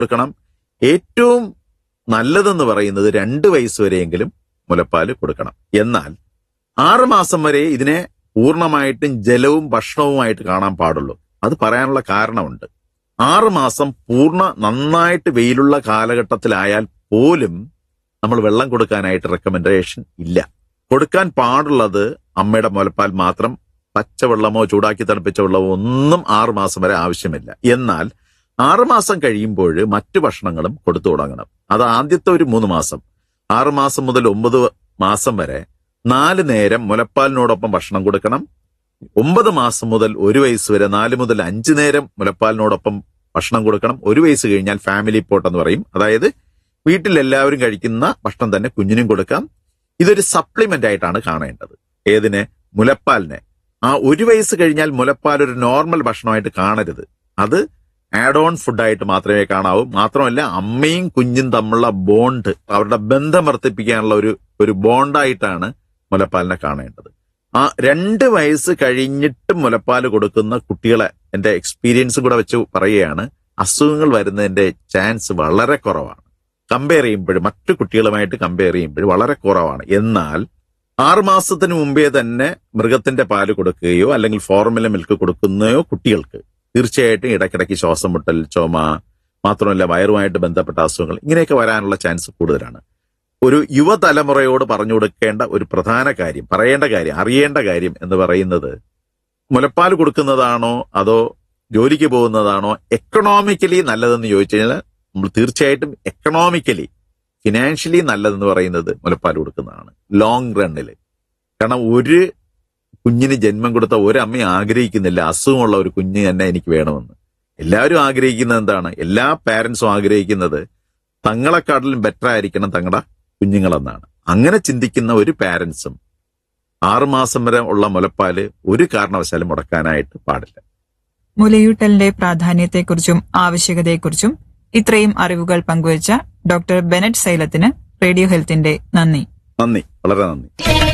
കൊടുക്കണം ഏറ്റവും നല്ലതെന്ന് പറയുന്നത് രണ്ട് വയസ്സ് വരെയെങ്കിലും മുലപ്പാല് കൊടുക്കണം എന്നാൽ ആറ് മാസം വരെ ഇതിനെ പൂർണ്ണമായിട്ടും ജലവും ഭക്ഷണവുമായിട്ട് കാണാൻ പാടുള്ളൂ അത് പറയാനുള്ള കാരണമുണ്ട് ആറ് മാസം പൂർണ്ണ നന്നായിട്ട് വെയിലുള്ള കാലഘട്ടത്തിലായാൽ പോലും നമ്മൾ വെള്ളം കൊടുക്കാനായിട്ട് റെക്കമെൻഡേഷൻ ഇല്ല കൊടുക്കാൻ പാടുള്ളത് അമ്മയുടെ മുലപ്പാൽ മാത്രം പച്ചവെള്ളമോ ചൂടാക്കി തണുപ്പിച്ച വെള്ളമോ ഒന്നും ആറ് മാസം വരെ ആവശ്യമില്ല എന്നാൽ ആറ് മാസം കഴിയുമ്പോൾ മറ്റു ഭക്ഷണങ്ങളും കൊടുത്തു തുടങ്ങണം അത് ആദ്യത്തെ ഒരു മൂന്ന് മാസം ആറ് മാസം മുതൽ ഒമ്പത് മാസം വരെ നാല് നേരം മുലപ്പാലിനോടൊപ്പം ഭക്ഷണം കൊടുക്കണം ഒമ്പത് മാസം മുതൽ ഒരു വയസ്സ് വരെ നാല് മുതൽ അഞ്ച് നേരം മുലപ്പാലിനോടൊപ്പം ഭക്ഷണം കൊടുക്കണം ഒരു വയസ്സ് കഴിഞ്ഞാൽ ഫാമിലി പോട്ട് എന്ന് പറയും അതായത് വീട്ടിൽ എല്ലാവരും കഴിക്കുന്ന ഭക്ഷണം തന്നെ കുഞ്ഞിനും കൊടുക്കാം ഇതൊരു സപ്ലിമെന്റ് ആയിട്ടാണ് കാണേണ്ടത് ഏതിനെ മുലപ്പാലിനെ ആ ഒരു വയസ്സ് കഴിഞ്ഞാൽ മുലപ്പാൽ ഒരു നോർമൽ ഭക്ഷണമായിട്ട് കാണരുത് അത് ആഡ് ഓൺ ഫുഡായിട്ട് മാത്രമേ കാണാവൂ മാത്രമല്ല അമ്മയും കുഞ്ഞും തമ്മിലുള്ള ബോണ്ട് അവരുടെ ബന്ധം വർദ്ധിപ്പിക്കാനുള്ള ഒരു ഒരു ബോണ്ടായിട്ടാണ് മുലപ്പാലിനെ കാണേണ്ടത് ആ രണ്ട് വയസ്സ് കഴിഞ്ഞിട്ട് മുലപ്പാൽ കൊടുക്കുന്ന കുട്ടികളെ എന്റെ എക്സ്പീരിയൻസ് കൂടെ വെച്ച് പറയുകയാണ് അസുഖങ്ങൾ വരുന്നതിന്റെ ചാൻസ് വളരെ കുറവാണ് കമ്പയർ ചെയ്യുമ്പോൾ മറ്റു കുട്ടികളുമായിട്ട് കമ്പയർ ചെയ്യുമ്പോൾ വളരെ കുറവാണ് എന്നാൽ ആറ് മാസത്തിന് മുമ്പേ തന്നെ മൃഗത്തിന്റെ പാല് കൊടുക്കുകയോ അല്ലെങ്കിൽ ഫോർമുല മിൽക്ക് കൊടുക്കുന്നയോ കുട്ടികൾക്ക് തീർച്ചയായിട്ടും ഇടയ്ക്കിടയ്ക്ക് ശ്വാസം മുട്ടൽ ചുമ മാത്രമല്ല വയറുമായിട്ട് ബന്ധപ്പെട്ട അസുഖങ്ങൾ ഇങ്ങനെയൊക്കെ വരാനുള്ള ചാൻസ് കൂടുതലാണ് ഒരു യുവതലമുറയോട് പറഞ്ഞു കൊടുക്കേണ്ട ഒരു പ്രധാന കാര്യം പറയേണ്ട കാര്യം അറിയേണ്ട കാര്യം എന്ന് പറയുന്നത് മുലപ്പാൽ കൊടുക്കുന്നതാണോ അതോ ജോലിക്ക് പോകുന്നതാണോ എക്കണോമിക്കലി നല്ലതെന്ന് ചോദിച്ചു കഴിഞ്ഞാൽ നമ്മൾ തീർച്ചയായിട്ടും എക്കണോമിക്കലി ഫിനാൻഷ്യലി നല്ലതെന്ന് പറയുന്നത് മുലപ്പാൽ കൊടുക്കുന്നതാണ് ലോങ് റണ്ണിൽ കാരണം ഒരു കുഞ്ഞിന് ജന്മം കൊടുത്ത ഒരമ്മ ആഗ്രഹിക്കുന്നില്ല അസുഖമുള്ള ഒരു കുഞ്ഞ് തന്നെ എനിക്ക് വേണമെന്ന് എല്ലാവരും ആഗ്രഹിക്കുന്നത് എന്താണ് എല്ലാ പാരന്റ്സും ആഗ്രഹിക്കുന്നത് തങ്ങളെക്കാട്ടിലും ബെറ്റർ ആയിരിക്കണം തങ്ങളുടെ കുഞ്ഞുങ്ങളെന്നാണ് അങ്ങനെ ചിന്തിക്കുന്ന ഒരു പാരന്റ്സും ആറുമാസം വരെ ഉള്ള മുലപ്പാല് ഒരു കാരണവശാലും മുടക്കാനായിട്ട് പാടില്ല മുലയൂട്ടലിന്റെ പ്രാധാന്യത്തെക്കുറിച്ചും ആവശ്യകതയെക്കുറിച്ചും ഇത്രയും അറിവുകൾ പങ്കുവച്ച ഡോക്ടർ ബെനറ്റ് സൈലത്തിന് റേഡിയോ ഹെൽത്തിന്റെ നന്ദി നന്ദി വളരെ നന്ദി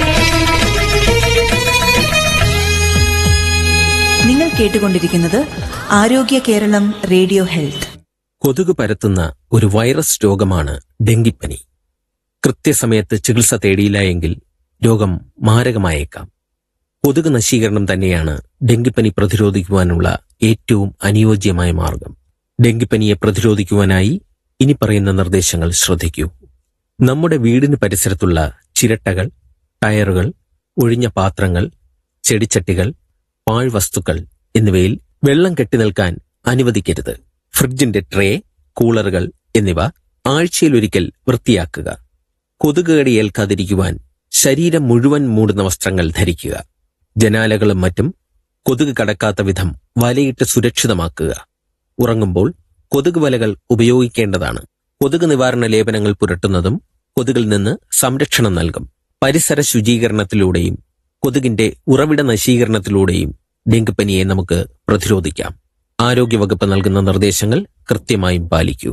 നിങ്ങൾ കേട്ടുകൊണ്ടിരിക്കുന്നത് ആരോഗ്യ കേരളം റേഡിയോ ഹെൽത്ത് കൊതുക് പരത്തുന്ന ഒരു വൈറസ് രോഗമാണ് ഡെങ്കിപ്പനി കൃത്യസമയത്ത് ചികിത്സ തേടിയില്ല എങ്കിൽ രോഗം മാരകമായേക്കാം കൊതുക് നശീകരണം തന്നെയാണ് ഡെങ്കിപ്പനി പ്രതിരോധിക്കുവാനുള്ള ഏറ്റവും അനുയോജ്യമായ മാർഗം ഡെങ്കിപ്പനിയെ പ്രതിരോധിക്കുവാനായി ഇനി പറയുന്ന നിർദ്ദേശങ്ങൾ ശ്രദ്ധിക്കൂ നമ്മുടെ വീടിന് പരിസരത്തുള്ള ചിരട്ടകൾ ടയറുകൾ ഒഴിഞ്ഞ പാത്രങ്ങൾ ചെടിച്ചട്ടികൾ പാഴ്വസ്തുക്കൾ എന്നിവയിൽ വെള്ളം കെട്ടിനിൽക്കാൻ അനുവദിക്കരുത് ഫ്രിഡ്ജിന്റെ ട്രേ കൂളറുകൾ എന്നിവ ആഴ്ചയിലൊരിക്കൽ വൃത്തിയാക്കുക കൊതുക് കടി ഏൽക്കാതിരിക്കുവാൻ ശരീരം മുഴുവൻ മൂടുന്ന വസ്ത്രങ്ങൾ ധരിക്കുക ജനാലകളും മറ്റും കൊതുക് കടക്കാത്ത വിധം വലയിട്ട് സുരക്ഷിതമാക്കുക ഉറങ്ങുമ്പോൾ കൊതുക് വലകൾ ഉപയോഗിക്കേണ്ടതാണ് കൊതുക് നിവാരണ ലേപനങ്ങൾ പുരട്ടുന്നതും കൊതുകിൽ നിന്ന് സംരക്ഷണം നൽകും പരിസര ശുചീകരണത്തിലൂടെയും കൊതുകിന്റെ ഉറവിട നശീകരണത്തിലൂടെയും ഡെങ്കിപ്പനിയെ നമുക്ക് പ്രതിരോധിക്കാം ആരോഗ്യവകുപ്പ് നൽകുന്ന നിർദ്ദേശങ്ങൾ കൃത്യമായും പാലിക്കൂ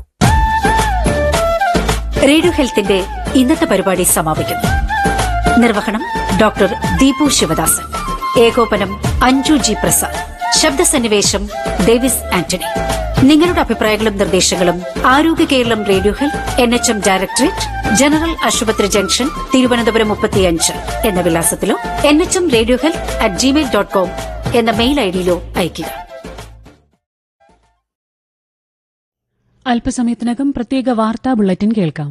റേഡിയോ ഹെൽത്തിന്റെ ഇന്നത്തെ പരിപാടി സമാപിക്കുന്നു നിർവഹണം ഡോക്ടർ ദീപു ശിവദാസൻ ഏകോപനം അഞ്ജു ജി പ്രസാദ് ശബ്ദസന്നിവേശം ഡേവിസ് ആന്റണി നിങ്ങളുടെ അഭിപ്രായങ്ങളും നിർദ്ദേശങ്ങളും Arogya Keralam radio health N H M directorate general ആശുപത്രി ജംഗ്ഷൻ തിരുവനന്തപുരം മുപ്പത്തിയഞ്ച് എന്ന വിലാസത്തിലോ N H M radio health at gmail dot com എന്ന മെയിൽ ഐഡിയിലോ അയയ്ക്കുക അല്പസമയത്തിനകം പ്രത്യേക വാർത്താ ബുള്ളറ്റിൻ കേൾക്കാം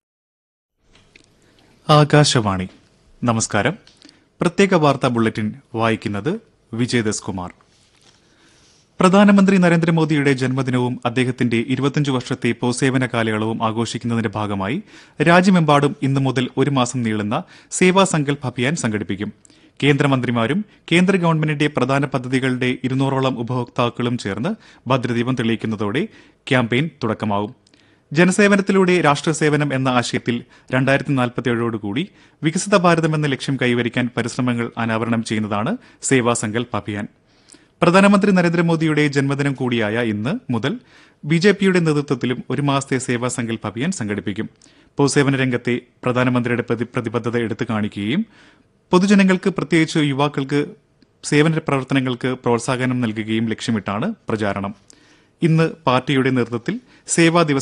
ആകാശവാണി നമസ്കാരം പ്രത്യേക വാർത്താ ബുള്ളറ്റിൻ വായിക്കുന്നത് വിജയദസ് കുമാർ പ്രധാനമന്ത്രി നരേന്ദ്രമോദിയുടെ ജന്മദിനവും അദ്ദേഹത്തിന്റെ ഇരുപത്തിയഞ്ച് വർഷത്തെ പൊതുസേവന കാലയളവും ആഘോഷിക്കുന്നതിന്റെ ഭാഗമായി രാജ്യമെമ്പാടും ഇന്നു മുതൽ ഒരു മാസം നീളുന്ന സേവാ സങ്കൽപ് അഭിയാൻ സംഘടിപ്പിക്കും കേന്ദ്രമന്ത്രിമാരും കേന്ദ്ര ഗവൺമെന്റിന്റെ പ്രധാന പദ്ധതികളുടെ ഇരുന്നൂറോളം ഉപഭോക്താക്കളും ചേർന്ന് ഭദ്രദീപം തെളിയിക്കുന്നതോടെ ക്യാമ്പയിൻ തുടക്കമാവും ജനസേവനത്തിലൂടെ രാഷ്ട്രസേവനം എന്ന ആശയത്തിൽ രണ്ടായിരത്തി നാൽപ്പത്തിയേഴോടുകൂടി വികസിത ഭാരതം എന്ന ലക്ഷ്യം കൈവരിക്കാൻ പരിശ്രമങ്ങൾ അനാവരണം ചെയ്യുന്നതാണ് സേവാ സങ്കൽപ് അഭിയാൻ പ്രധാനമന്ത്രി നരേന്ദ്രമോദിയുടെ ജന്മദിനം കൂടിയായ ഇന്ന് മുതൽ ബി ജെ പിയുടെ നേതൃത്വത്തിലും ഒരു മാസത്തെ സേവാ സങ്കൽപ് അഭിയാൻ സംഘടിപ്പിക്കും പൊതുസേവന രംഗത്തെ പ്രധാനമന്ത്രിയുടെ പ്രതി- പ്രതിബദ്ധത എടുത്തു കാണിക്കുകയും പൊതുജനങ്ങൾക്ക് പ്രത്യേകിച്ച് യുവാക്കൾക്ക് സേവന പ്രവർത്തനങ്ങൾക്ക് പ്രോത്സാഹനം നൽകുകയും ലക്ഷ്യമിട്ടാണ് പ്രചാരണം ഇന്ന് പാർട്ടിയുടെ നേതൃത്വത്തിൽ സേവാ ദിവസ്